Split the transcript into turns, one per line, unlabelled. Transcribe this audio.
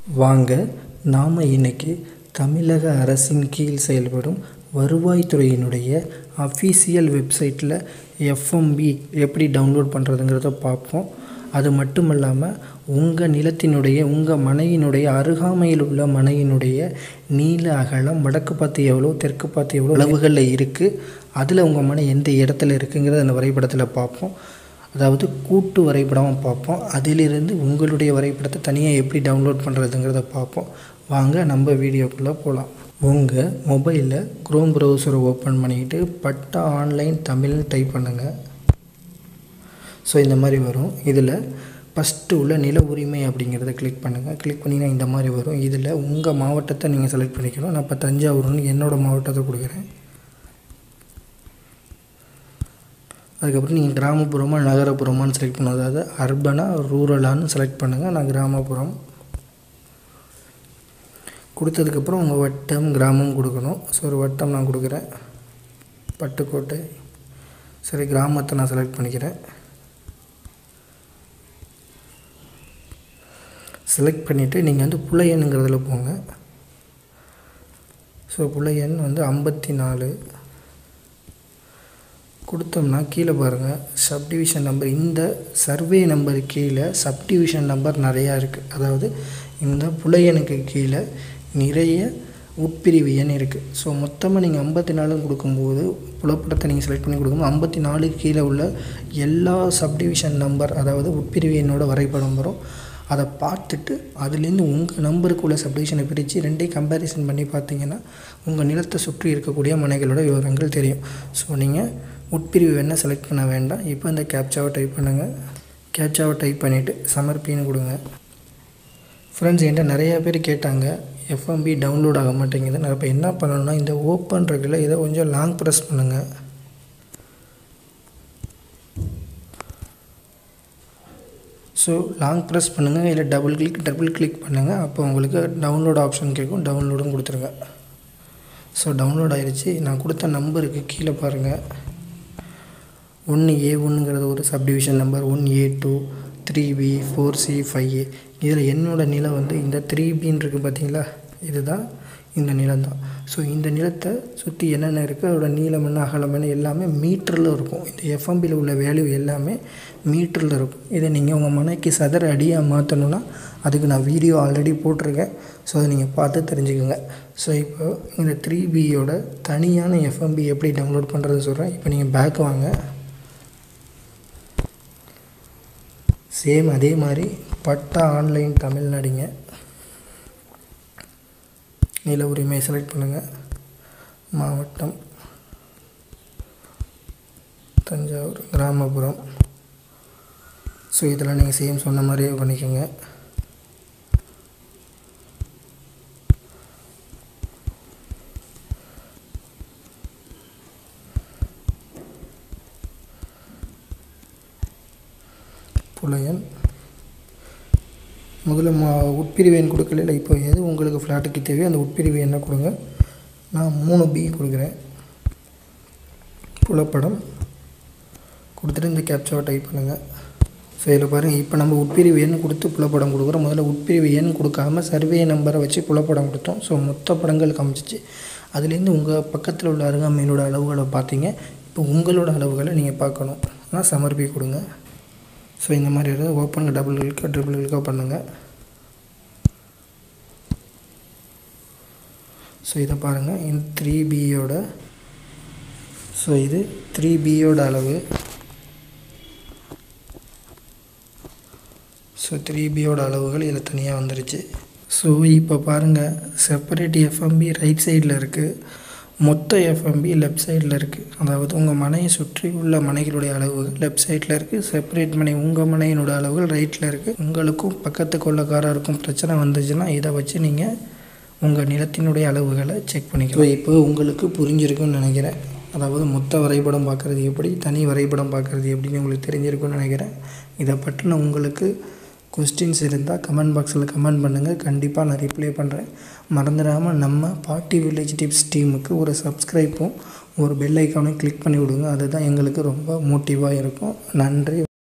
வாங்க நாம் இன்னைக்கு தமிழக அரசின் கீழ் செயல்படும் வருவாய்த்துறையினுடைய அஃபீஷியல் வெப்சைட்டில் எஃப்எம்பி எப்படி டவுன்லோட் பண்ணுறதுங்கிறத பார்ப்போம் அது மட்டும் இல்லாமல் உங்கள் நிலத்தினுடைய உங்கள் மனையினுடைய அருகாமையில் உள்ள மனையினுடைய நீள அகலம் வடக்கு பார்த்து எவ்வளோ தெற்கு பார்த்து எவ்வளோ அளவுகளில் இருக்குது அதில் உங்கள் மனை எந்த இடத்துல இருக்குங்கிறத அந்த வரைபடத்தில் பார்ப்போம் அதாவது கூட்டு வரைபடம் பார்ப்போம் அதிலிருந்து உங்களுடைய வரைபடத்தை தனியாக எப்படி டவுன்லோட் பண்ணுறதுங்கிறத பார்ப்போம் வாங்க நம்ம வீடியோக்குள்ளே போகலாம் உங்கள் மொபைலில் க்ரோம் ப்ரௌசரை ஓப்பன் பண்ணிக்கிட்டு பட்டா ஆன்லைன் தமிழ்னு டைப் பண்ணுங்கள் ஸோ இந்த மாதிரி வரும் இதில் ஃபஸ்ட்டு உள்ள நில உரிமை அப்படிங்கிறத கிளிக் பண்ணுங்கள் கிளிக் பண்ணிங்கன்னா இந்த மாதிரி வரும் இதில் உங்கள் மாவட்டத்தை நீங்கள் செலக்ட் பண்ணிக்கணும் நான் இப்போ தஞ்சாவூர்னு என்னோடய மாவட்டத்தை கொடுக்குறேன் அதுக்கப்புறம் நீங்கள் கிராமப்புறமா நகரப்புறமான்னு செலக்ட் பண்ணணும் அதாவது அர்பனாக ரூரலான்னு செலக்ட் பண்ணுங்கள் நான் கிராமப்புறம் கொடுத்ததுக்கப்புறம் உங்கள் வட்டம் கிராமம் கொடுக்கணும் ஸோ ஒரு வட்டம் நான் கொடுக்குறேன் பட்டுக்கோட்டை சரி கிராமத்தை நான் செலக்ட் பண்ணிக்கிறேன் செலக்ட் பண்ணிவிட்டு நீங்கள் வந்து புலையனுங்கிறதுல போங்க ஸோ புலையன் வந்து ஐம்பத்தி நாலு கொடுத்தோம்னா கீழே பாருங்கள் சப்டிவிஷன் நம்பர் இந்த சர்வே நம்பர் கீழே சப்டிவிஷன் நம்பர் நிறையா இருக்குது அதாவது இந்த புலையனுக்கு கீழே நிறைய உட்பிரிவு எண் இருக்குது ஸோ மொத்தமாக நீங்கள் ஐம்பத்தி நாலும் கொடுக்கும்போது புலப்படத்தை நீங்கள் செலக்ட் பண்ணி கொடுக்கும்போது ஐம்பத்தி நாலுக்கு கீழே உள்ள எல்லா சப்டிவிஷன் நம்பர் அதாவது உட்பிரிவு எண்ணோட வரைபடம் வரும் அதை பார்த்துட்டு அதுலேருந்து உங்கள் நம்பருக்கு உள்ள சப்டிவிஷனை பிரித்து ரெண்டையும் கம்பேரிசன் பண்ணி பார்த்தீங்கன்னா உங்கள் நிலத்தை சுற்றி இருக்கக்கூடிய மனைகளோட விவரங்கள் தெரியும் ஸோ நீங்கள் உட்பிரிவு வேணால் செலக்ட் பண்ண வேண்டாம் இப்போ இந்த கேப்சாவை டைப் பண்ணுங்கள் கேப்சாவை டைப் பண்ணிவிட்டு சமர்ப்பின்னு கொடுங்க ஃப்ரெண்ட்ஸ் என்கிட்ட நிறையா பேர் கேட்டாங்க எஃப்எம்பி டவுன்லோட் ஆக மாட்டேங்குது நான் இப்போ என்ன பண்ணணும்னா இந்த ஓப்பன் இருக்குல்ல இதை கொஞ்சம் லாங் ப்ரெஸ் பண்ணுங்கள் ஸோ லாங் ப்ரெஸ் பண்ணுங்கள் இல்லை டபுள் கிளிக் டபுள் கிளிக் பண்ணுங்கள் அப்போ உங்களுக்கு டவுன்லோட் ஆப்ஷன் கேட்கும் டவுன்லோடும் கொடுத்துருங்க ஸோ டவுன்லோட் ஆயிடுச்சு நான் கொடுத்த நம்பருக்கு கீழே பாருங்கள் ஒன்று ஏ ஒன்றுங்கிறது ஒரு subdivision number one A two three B four C five A இதில் என்னோடய நிலம் வந்து இந்த த்ரீ பின்னு இருக்குது பார்த்தீங்களா இதுதான் இந்த நிலம் தான் ஸோ இந்த நிலத்தை சுற்றி என்னென்ன இருக்குது அதோட நீளம் என்ன அகலம் என்ன எல்லாமே மீட்டரில் இருக்கும் இந்த எஃப்எம்பியில் உள்ள வேல்யூ எல்லாமே மீட்டரில் இருக்கும் இதை நீங்கள் உங்கள் மனைக்கு சதுர அடியாக மாற்றணுன்னா அதுக்கு நான் வீடியோ ஆல்ரெடி போட்டிருக்கேன் ஸோ அதை நீங்கள் பார்த்து தெரிஞ்சுக்கோங்க ஸோ இப்போ இந்த த்ரீ பியோட தனியான எஃப்எம்பி எப்படி டவுன்லோட் பண்ணுறதுன்னு சொல்கிறேன் இப்போ நீங்கள் பேக் வாங்க சேம் அதே மாதிரி பட்டா ஆன்லைன் தமிழ் நடிங்க நில உரிமையை செலக்ட் பண்ணுங்கள் மாவட்டம் தஞ்சாவூர் கிராமப்புறம் ஸோ இதெல்லாம் நீங்கள் சேம் சொன்ன மாதிரியே பண்ணிக்கோங்க புலையன் முதல்ல மா உட்பிரிவு எண் கொடுக்கல இப்போ எது உங்களுக்கு ஃப்ளாட்டுக்கு தேவையோ அந்த உட்பிரிவு எண்ணை கொடுங்க நான் மூணு பி கொடுக்குறேன் புலப்படம் கொடுத்துட்டு இந்த கேப்சாவை டைப் பண்ணுங்கள் ஸோ இதில் பாருங்கள் இப்போ நம்ம உட்பிரிவு எண் கொடுத்து புலப்படம் கொடுக்குறோம் முதல்ல உட்பிரிவு எண் கொடுக்காம சர்வே நம்பரை வச்சு புலப்படம் கொடுத்தோம் ஸோ மொத்த படங்கள் காமிச்சிச்சு அதுலேருந்து உங்கள் பக்கத்தில் உள்ள அருகாமையிலோட அளவுகளை பார்த்தீங்க இப்போ உங்களோட அளவுகளை நீங்கள் பார்க்கணும் ஆனால் சமர்ப்பி கொடுங்க ஸோ இந்த மாதிரி இருக்குது ஓப்பன் டபுள் கிளிக்கோ ட்ரிபிள் கிளிக்கோ பண்ணுங்கள் ஸோ இதை பாருங்கள் இந்த த்ரீ பியோட ஸோ இது த்ரீ பியோட அளவு ஸோ த்ரீ பியோட அளவுகள் இதில் தனியாக வந்துருச்சு ஸோ இப்போ பாருங்கள் செப்பரேட் எஃப்எம்பி ரைட் சைடில் இருக்குது மொத்த எஃப்எம்பி லெஃப்ட் சைடில் இருக்குது அதாவது உங்கள் மனையை சுற்றி உள்ள மனைகளுடைய அளவுகள் லெஃப்ட் சைடில் இருக்குது செப்பரேட் மனை உங்கள் மனையினோட அளவுகள் ரைட்டில் இருக்குது உங்களுக்கும் பக்கத்து கொள்ளக்காரருக்கும் பிரச்சனை வந்துச்சுன்னா இதை வச்சு நீங்கள் உங்கள் நிலத்தினுடைய அளவுகளை செக் பண்ணிக்கலாம் இப்போ உங்களுக்கு புரிஞ்சிருக்குன்னு நினைக்கிறேன் அதாவது மொத்த வரைபடம் பார்க்குறது எப்படி தனி வரைபடம் பார்க்குறது எப்படின்னு உங்களுக்கு தெரிஞ்சிருக்குன்னு நினைக்கிறேன் இதை பற்றின உங்களுக்கு கொஸ்டின்ஸ் இருந்தால் கமெண்ட் பாக்ஸில் கமெண்ட் பண்ணுங்கள் கண்டிப்பாக நான் ரிப்ளை பண்ணுறேன் மறந்துடாமல் நம்ம பாட்டி வில்லேஜ் டிப்ஸ் டீமுக்கு ஒரு சப்ஸ்கிரைப்பும் ஒரு பெல் ஐக்கானையும் கிளிக் பண்ணி விடுங்க அதுதான் எங்களுக்கு ரொம்ப மோட்டிவாக இருக்கும் நன்றி